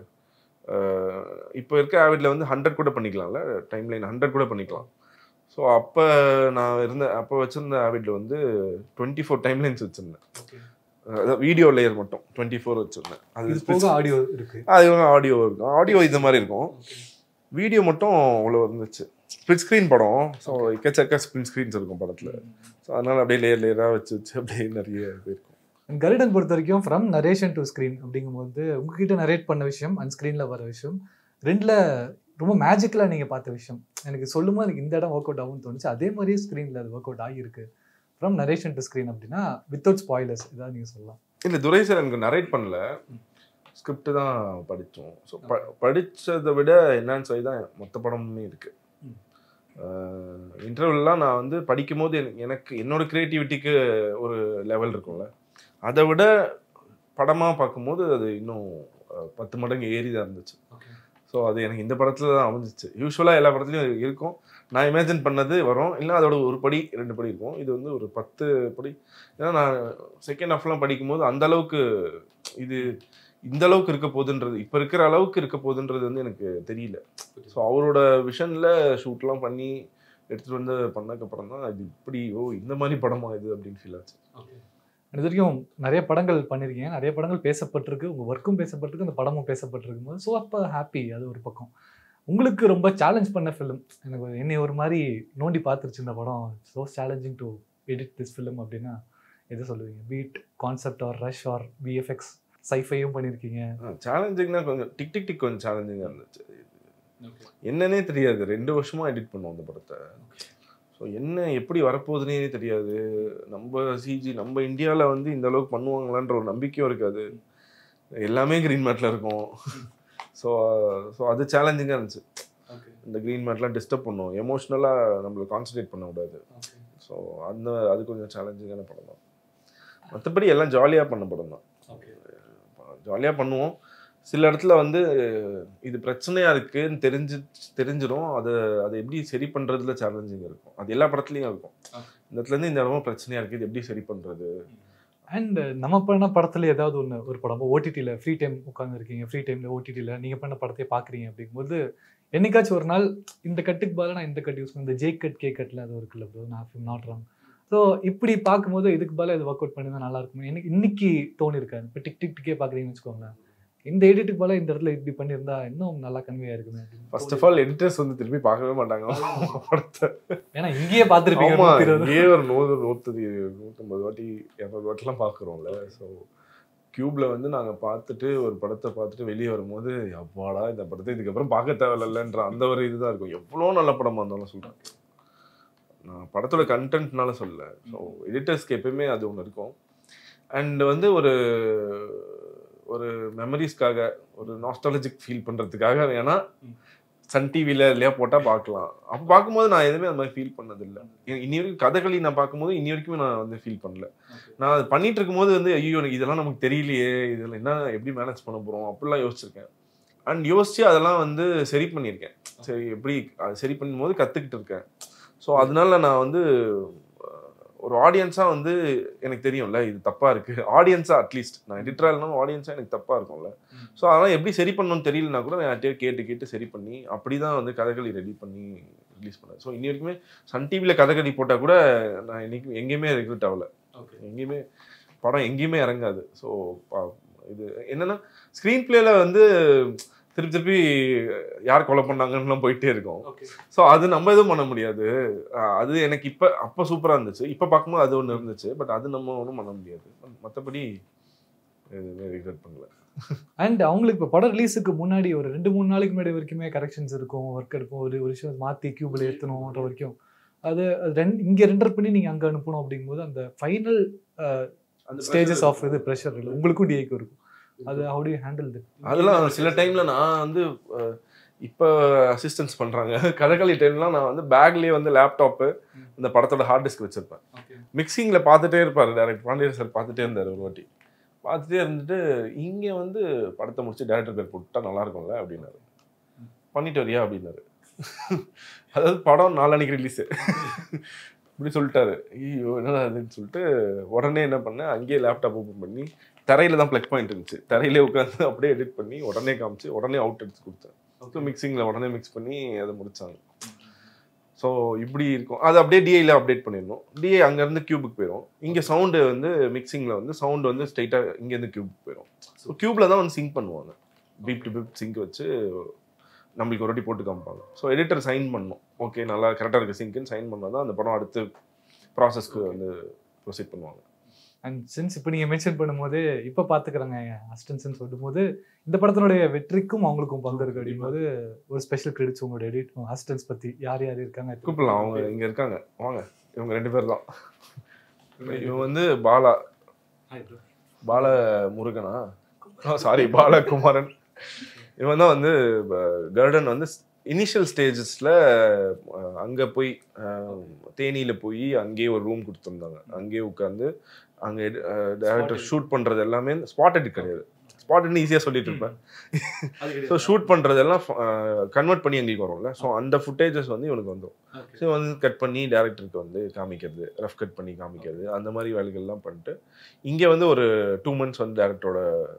இப்போ இருக்க ஆவிட்ல வந்து ஹண்ட்ரட் கூட பண்ணிக்கலாம்ல டைம் லைன் ஹண்ட்ரட் கூட பண்ணிக்கலாம் ஸோ அப்போ நான் இருந்த அப்போ வச்சிருந்த ஆவிட்ல வந்து டுவெண்ட்டி ஃபோர் டைம் லைன்ஸ் வச்சிருந்தேன் ஓகே அதாவது வீடியோ லேயர் மட்டும் டுவெண்ட்டி ஃபோர் வச்சிருந்தேன் அது இது போக ஆடியோ இருக்கு அது ஆடியோ இருக்கும் ஆடியோ இந்த மாதிரி இருக்கும் வீடியோ மட்டும் அவ்வளோ இருந்துச்சு ஸ்பிளிட் ஸ்க்ரீன் படம் ஸோ எக்கச்சக்க ஸ்பிளிட் ஸ்க்ரீன்ஸ் இருக்கும் படத்தில் ஸோ அதனால அப்படியே லேயர் லேயராக வச்சு வச்சு அப்படியே நிறைய இது இருக்கும் கருடன் பொறுத்த வரைக்கும் ஃப்ரம் நரேஷன் டு ஸ்க்ரீன் அப்படிங்கும்போது உங்ககிட்ட நரேட் பண்ண விஷயம் அண்ட் ஸ்க்ரீனில் வர விஷயம் ரெண்டுல ரொம்ப மேஜிக்கலாக நீங்கள் பார்த்த விஷயம் எனக்கு சொல்லும்போது எனக்கு இந்த இடம் ஒர்க் அவுட் ஆகும்னு தோணுச்சு அதே மாதிரியே ஸ்க்ரீனில் அது ஒர்க் அவுட் ஆகியிருக்கு ஃப்ரம் நரேஷன் டு ஸ்க்ரீன் அப்படின்னா வித்தவுட் ஸ்பாய்லர்ஸ் ஏதாவது நீங்கள் சொல்லலாம் இல்லை துரை சார் எனக்கு நரேட் பண்ணல ஸ்கிரிப்ட் தான் படித்தோம் ஸோ ப படித்ததை விட என்னன்னு சொல்லி தான் மொத்த படமுமே இருக்கு ம். இன்டர்வெல்லாம் நான் வந்து படிக்கும் போது எனக்கு- எனக்கு என்னோட கிரியேட்டிவிட்டிக்கு ஒரு லெவல் இருக்கும்ல அதை விட படமாக பார்க்கும்போது அது இன்னும் அஹ், பத்து மடங்கு ஏறி தான் இருந்துச்சு ஸோ அது எனக்கு இந்த படத்தில் தான் அமைஞ்சிச்சு யூஸ்வலாக எல்லா படத்துலையும் இருக்கும் நான் இமேஜின் பண்ணது வரும் இல்லை அதோட ஒரு படி ரெண்டு படி இருக்கும் இது வந்து ஒரு பத்து படி ஏன்னா நான் செகண்ட் ஹாஃப்லாம் படிக்கும்போது அந்த அளவுக்கு இது இந்த அளவுக்கு இருக்க போகுதுன்றது இப்போ இருக்கிற அளவுக்கு இருக்க போகுதுன்றது வந்து எனக்கு தெரியல ஸோ அவரோட விஷனில் ஷூட்லாம் பண்ணி எடுத்துகிட்டு வந்து பண்ணதுக்கப்புறம் தான் இது இப்படி ஓ இந்த மாதிரி படமா இது அப்படின்னு ஃபீல் ஆச்சு இது வரைக்கும் நிறைய படங்கள் பண்ணியிருக்கீங்க நிறைய படங்கள் பேசப்பட்டிருக்கு உங்கள் ஒர்க்கும் பேசப்பட்டிருக்கு அந்த படமும் பேசப்பட்டிருக்கும் போது ஸோ அப்போ ஹாப்பி அது ஒரு பக்கம் உங்களுக்கு ரொம்ப சேலஞ்ச் பண்ண ஃபிலிம் எனக்கு ஒரு- என்னை ஒரு மாதிரி நோண்டி பார்த்துருச்சு இந்த படம் so challenging to edit this film அப்படின்னா எது சொல்லுவீங்க beat concept or rush or VFX சைஃபையும் பண்ணியிருக்கீங்க சேலஞ்சிங்னா கொஞ்சம் டிக் டிக் டிக் கொஞ்சம் சேலஞ்சிங்காக இருந்துச்சு என்னன்னே தெரியாது ரெண்டு வருஷமா எடிட் பண்ணோம் அந்த படத்தை ஸோ என்ன எப்படி வரப்போகுதுன்னே தெரியாது நம்ம சிஜி நம்ம இந்தியாவில் வந்து இந்த அளவுக்கு பண்ணுவாங்களான்ற ஒரு நம்பிக்கையும் இருக்காது எல்லாமே க்ரீன் மேட்டில் இருக்கும் ஸோ ஸோ அது சேலஞ்சிங்காக இருந்துச்சு இந்த க்ரீன் மேட்லாம் டிஸ்டர்ப் பண்ணும் எமோஷ்னலாக நம்மளை கான்சன்ட்ரேட் பண்ண விடாது ஸோ அந்த அது கொஞ்சம் சேலஞ்சிங்கான படம் தான் மற்றபடி எல்லாம் ஜாலியாக பண்ண படம் தான் ஜாலியாக பண்ணுவோம் சில இடத்துல வந்து இது பிரச்சனையா இருக்குன்னு தெரிஞ்சு தெரிஞ்சிடும் அதை அதை எப்படி சரி பண்றதுல சேலஞ்சிங் இருக்கும் அது எல்லா படத்துலையும் இருக்கும் இந்த இடத்துல இருந்து இந்த இடமும் பிரச்சனையா இருக்கு இது எப்படி சரி பண்றது அண்ட் நம்ம பண்ண படத்துல ஏதாவது ஒன்று ஒரு படம் ஓடிடியில் ஃப்ரீ டைம் உட்காந்துருக்கீங்க ஃப்ரீ டைமில் ஓடிடியில் நீங்கள் பண்ண படத்தையே பார்க்குறீங்க அப்படிங்கும்போது என்னைக்காச்சும் ஒரு நாள் இந்த கட்டுக்கு பதிலா நான் இந்த கட் யூஸ் பண்ண இந்த ஜே கட் கே கட்டில் அது இருக்குல்ல ப்ரோ நான் நாட் ராங் ஸோ இப்படி பார்க்கும்போது இதுக்கு பதிலா இது ஒர்க் அவுட் பண்ணி நல்லா இருக்கும் எனக்கு இன்னைக்கு தோணி இருக்காது இப்போ டிக் டிக் டிக்கே பார்க்குறீங்கன்னு வச்சுக்கோங்களேன் இந்த எடிட்டுக்கு பதிலா இந்த இடத்துல இப்படி பண்ணியிருந்தா இன்னும் நல்லா கன்வே ஆயிருக்குமே அப்படின்னு. ஃபர்ஸ்ட் ஆஃப் ஆல் எடிட்டர்ஸ் வந்து திருப்பி பார்க்கவே மாட்டாங்க படத்தை ஏன்னா இங்கேயே பார்த்துருப்பீங்க ஆமா நூத்தி இருபது. இங்கேயே ஒரு நூறு நூற்றி நூற்றம்பது வாட்டி இரநூறு வாட்டிலாம் பார்க்குறோம்ல ஸோ கியூப்ல வந்து நாங்க பார்த்துட்டு ஒரு படத்தை பார்த்துட்டு வெளியே வரும்போது அப்பாடா இந்த படத்தை இதுக்கப்புறம் பார்க்க தேவையில்லைன்ற அந்த ஒரு இதுதான் இருக்கும் எவ்வளோ நல்ல படமா இருந்தாலும் சொல்றேன் நான் படத்தோட கண்டென்ட்னால சொல்லல ஸோ எடிட்டர்ஸ்க்கு எப்பயுமே அது ஒன்று இருக்கும் அண்ட் வந்து ஒரு ஒரு மெமரிஸ்க்காக ஒரு நாஸ்டாலஜிக் ஃபீல் பண்றதுக்காக வேணா சன் டிவியில் இல்லையா போட்டால் பார்க்கலாம் அப்போ பார்க்கும்போது நான் எதுவுமே அந்த மாதிரி ஃபீல் பண்ணதில்லை இ- இனி வரைக்கும் கதைகளி நான் பார்க்கும்போது இனி வரைக்கும் நான் வந்து ஃபீல் பண்ணல நான் அது பண்ணிட்டு இருக்கும்போது வந்து ஐயோ எனக்கு இதெல்லாம் நமக்கு தெரியலையே இதெல்லாம் என்ன எப்படி மேனேஜ் பண்ண போகிறோம் அப்படிலாம் யோசிச்சிருக்கேன் அண்ட் யோசிச்சு அதெல்லாம் வந்து சரி பண்ணியிருக்கேன் சரி எப்படி அது சரி பண்ணும்போது கற்றுக்கிட்டு இருக்கேன் ஸோ அதனால நான் வந்து அஹ், ஒரு ஆடியன்ஸாக வந்து எனக்கு தெரியும்ல இது தப்பாக இருக்குது ஆடியன்ஸாக அட்லீஸ்ட் நான் எடிட்டராக இருந்தாலும் ஆடியன்ஸாக எனக்கு தப்பாக இருக்கும்ல ஸோ அதெல்லாம் எப்படி சரி பண்ணணும்னு தெரியலனா கூட நான் யார்கிட்டயோ கேட்டு கேட்டு சரி பண்ணி அப்படி தான் வந்து கதைகளி ரெடி பண்ணி ரிலீஸ் பண்ணேன் ஸோ இன்னி வரைக்குமே சன் டிவியில் கதைகளி போட்டால் கூட நான் இன்னைக்கு எங்கேயுமே ரெக்ரூட் ஆகல எங்கேயுமே படம் எங்கேயுமே இறங்காது ஸோ இது என்னன்னா ஸ்க்ரீன் பிளேல வந்து திருப்பி திருப்பி யார் கொலை பண்ணாங்கன்னுலாம் போயிட்டே இருக்கும் ஸோ அது நம்ம எதுவும் பண்ண முடியாது அஹ் அது எனக்கு இப்போ அப்போ சூப்பராக இருந்துச்சு இப்போ பார்க்கும்போது அது ஒன்று இருந்துச்சு பட் அது நம்ம ஒன்றும் பண்ண முடியாது மற்றபடி எதுவுமே ரிக்ரெட் பண்ணல அண்ட் அவங்களுக்கு இப்போ படம் ரிலீஸுக்கு முன்னாடி ஒரு ரெண்டு மூணு நாளைக்கு முன்னாடி வரைக்குமே கரெக்ஷன்ஸ் இருக்கும் ஒர்க் இருக்கும் ஒரு ஒரு விஷயம் மாற்றி கியூபில் ஏற்றணுன்ற வரைக்கும் அது அது ரெண்டு இங்கே ரெண்டர் பண்ணி நீங்கள் அங்கே அனுப்பணும் அப்படிங்கும்போது அந்த ஃபைனல் ஸ்டேஜஸ் ஆஃப் இது ப்ரெஷர் இல்லை உங்களுக்கும் டிஏக்கு இருக்கும் அது ஹவு டு ஹேண்டில் இது அதெல்லாம் சில டைம்ல நான் வந்து அஹ், இப்போ அசிஸ்டன்ஸ் பண்றாங்க கதகளி டைம்லாம் நான் வந்து பேக்லயே வந்து லேப்டாப்பு இந்த படத்தோட ஹார்ட் டிஸ்க் வச்சிருப்பேன் மிக்சிங்ல பார்த்துட்டே இருப்பாரு டேரக்டர் பாண்டியர் சார் பார்த்துட்டே இருந்தார் ஒரு வாட்டி பார்த்துட்டே இருந்துட்டு இங்க வந்து படத்தை முடிச்சு டேரக்டர் பேர் போட்டுட்டா நல்லா இருக்கும்ல அப்படின்னாரு பண்ணிட்டு வரியா அப்படின்னாரு அதாவது படம் நாளானிக்கு ரிலீஸு இப்படி சொல்லிட்டாரு ஐயோ என்னடா அதுன்னு சொல்லிட்டு உடனே என்ன பண்ணேன் அங்கேயே லேப்டாப் ஓப்பன் பண்ணி தரையில தான் ப்ளக் பாயிண்ட் இருந்துச்சு தரையிலே உட்காந்து அப்படியே எடிட் பண்ணி உடனே காமிச்சு உடனே அவுட் எடுத்து கொடுத்தேன் ஸோ மிக்சிங்கில் உடனே மிக்ஸ் பண்ணி அதை முடிச்சாங்க ஸோ இப்படி இருக்கும் அது அப்படியே டிஐல அப்டேட் பண்ணிடணும் டிஐ அங்கேருந்து கியூபுக்கு போயிடும் இங்கே சவுண்டு வந்து மிக்சிங்கில் வந்து சவுண்டு வந்து ஸ்ட்ரைட்டாக இங்கேருந்து கியூபுக்கு போயிடும் ஸோ கியூபில் தான் வந்து சிங்க் பண்ணுவாங்க பீப் டு பீப் சிங்க் வச்சு நம்மளுக்கு ஒரு வாட்டி போட்டு காமிப்பாங்க ஸோ எடிட்டர் சைன் பண்ணணும் ஓகே நல்லா கரெக்டாக இருக்குது சிங்க்னு சைன் பண்ணால் தான் அந்த படம் அடுத்து ப்ராசஸ்க்கு வந்து ப்ரொசீட் பண்ணுவாங்க அண்ட் சின்ஸ் இப்போ நீங்கள் மென்ஷன் பண்ணும்போது இப்போ பார்த்துக்கிறாங்க அசிஸ்டன்ஸ்னு சொல்லும்போது இந்த படத்தினுடைய வெற்றிக்கும் அவங்களுக்கும் பங்கு இருக்கு அப்படிங்கும்போது ஒரு ஸ்பெஷல் கிரெடிட்ஸ் உங்களோட எடிட் அசிஸ்டன்ஸ் பத்தி யார் யார் இருக்காங்க கூப்பிடலாம் அவங்க இங்கே இருக்காங்க வாங்க இவங்க ரெண்டு பேர் தான் இவன் வந்து பாலா பால முருகனா சாரி பாலகுமாரன் இவன் தான் வந்து கர்டன் வந்து இனிஷியல் ஸ்டேஜஸில் அங்கே போய் தேனியில் போய் அங்கேயே ஒரு ரூம் கொடுத்துருந்தாங்க அங்கேயே உட்காந்து அங்கே டேரக்டர் ஷூட் பண்ணுறது எல்லாமே ஸ்பாட் எடிட் கிடையாது ஸ்பாட் ஈஸியாக சொல்லிட்டு இருப்பேன் ஸோ ஷூட் பண்ணுறதெல்லாம் கன்வெர்ட் பண்ணி எங்களுக்கு வரும்ல ஸோ அந்த ஃபுட்டேஜஸ் வந்து இவனுக்கு வந்துடும் ஸோ வந்து கட் பண்ணி டேரக்டருக்கு வந்து காமிக்கிறது ரஃப் கட் பண்ணி காமிக்கிறது அந்த மாதிரி வேலைகள்லாம் பண்ணிட்டு இங்கே வந்து ஒரு டூ மந்த்ஸ் வந்து டேரக்டரோட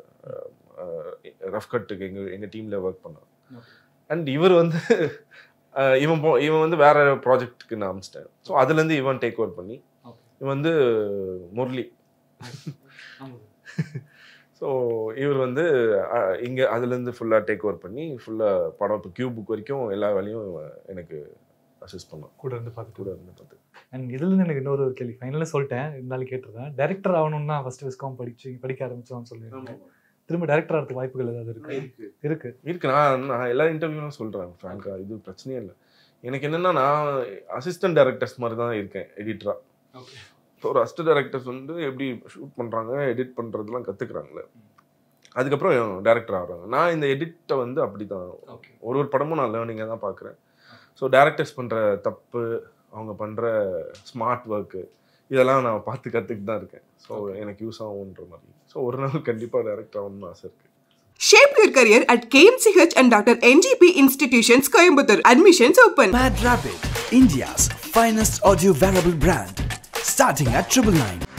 ரஃப் கட்டுக்கு எங்கள் எங்கள் டீமில் ஒர்க் பண்ணான் அண்ட் இவர் வந்து அஹ், இவன் போ இவன் வந்து வேற ப்ராஜெக்ட்டுக்கு நான் அமிச்சிட்டேன் ஸோ அதுலேருந்து இவன் டேக் ஓவர் பண்ணி இவன் வந்து முரளி ஸோ இவர் வந்து அஹ், இங்க அதுலேருந்து ஃபுல்லாக டேக் ஓவர் பண்ணி ஃபுல்லாக படம் இப்போ கியூபுக் வரைக்கும் எல்லா வேலையும் இவன் எனக்கு அசிஸ்ட் பண்ணான் கூட இருந்து பார்த்துட்டு கூட இருந்து பார்த்து அண்ட் இதுல இருந்து எனக்கு இன்னொரு கேள்வி ஃபைனலாக சொல்லிட்டேன் இருந்தாலும் கேட்டிருந்தேன் டேரக்டர் ஆகணும்னா ஃபர்ஸ்ட் விஸ்காம் படிச்சு படிக்க ஆரம்பிச்சோம்னு சொல்லியிருக்கேன் திரும்ப டேரக்டர் ஆகிறதுக்கு வாய்ப்புகள் ஏதாவது இருக்கு இருக்கு இருக்கு நான் நான் எல்லா இன்டர்வியூலும் சொல்கிறேன் ஃப்ராங்கா இது பிரச்சனையே இல்லை எனக்கு என்னென்னா நான் அசிஸ்டன்ட் டைரக்டர்ஸ் மாதிரி தான் இருக்கேன் எடிட்டராக ஸோ ஒரு அசிஸ்டன்ட் டைரக்டர்ஸ் வந்து எப்படி ஷூட் பண்ணுறாங்க எடிட் பண்ணுறதுலாம் கற்றுக்குறாங்களே அதுக்கப்புறம் டேரக்டர் ஆகிறாங்க நான் இந்த எடிட்டை வந்து அப்படி தான் ஒரு ஒரு படமும் நான் லேர்னிங்காக தான் பார்க்குறேன் ஸோ டேரக்டர்ஸ் பண்ணுற தப்பு அவங்க பண்ணுற ஸ்மார்ட் ஒர்க்கு இதெல்லாம் நான் பார்த்து கற்றுக்கிட்டு தான் இருக்கேன் ஸோ எனக்கு யூஸ் ஆகுன்ற மாதிரி ஸோ ஒரு நாள் கண்டிப்பாக டேரக்டர் ஆகணும்னு ஆசை இருக்குது Shape your career at KMCH and Dr. NGP Institutions, Coimbatore. Admissions open. Mad Rapid, India's finest audio wearable brand, starting at triple nine.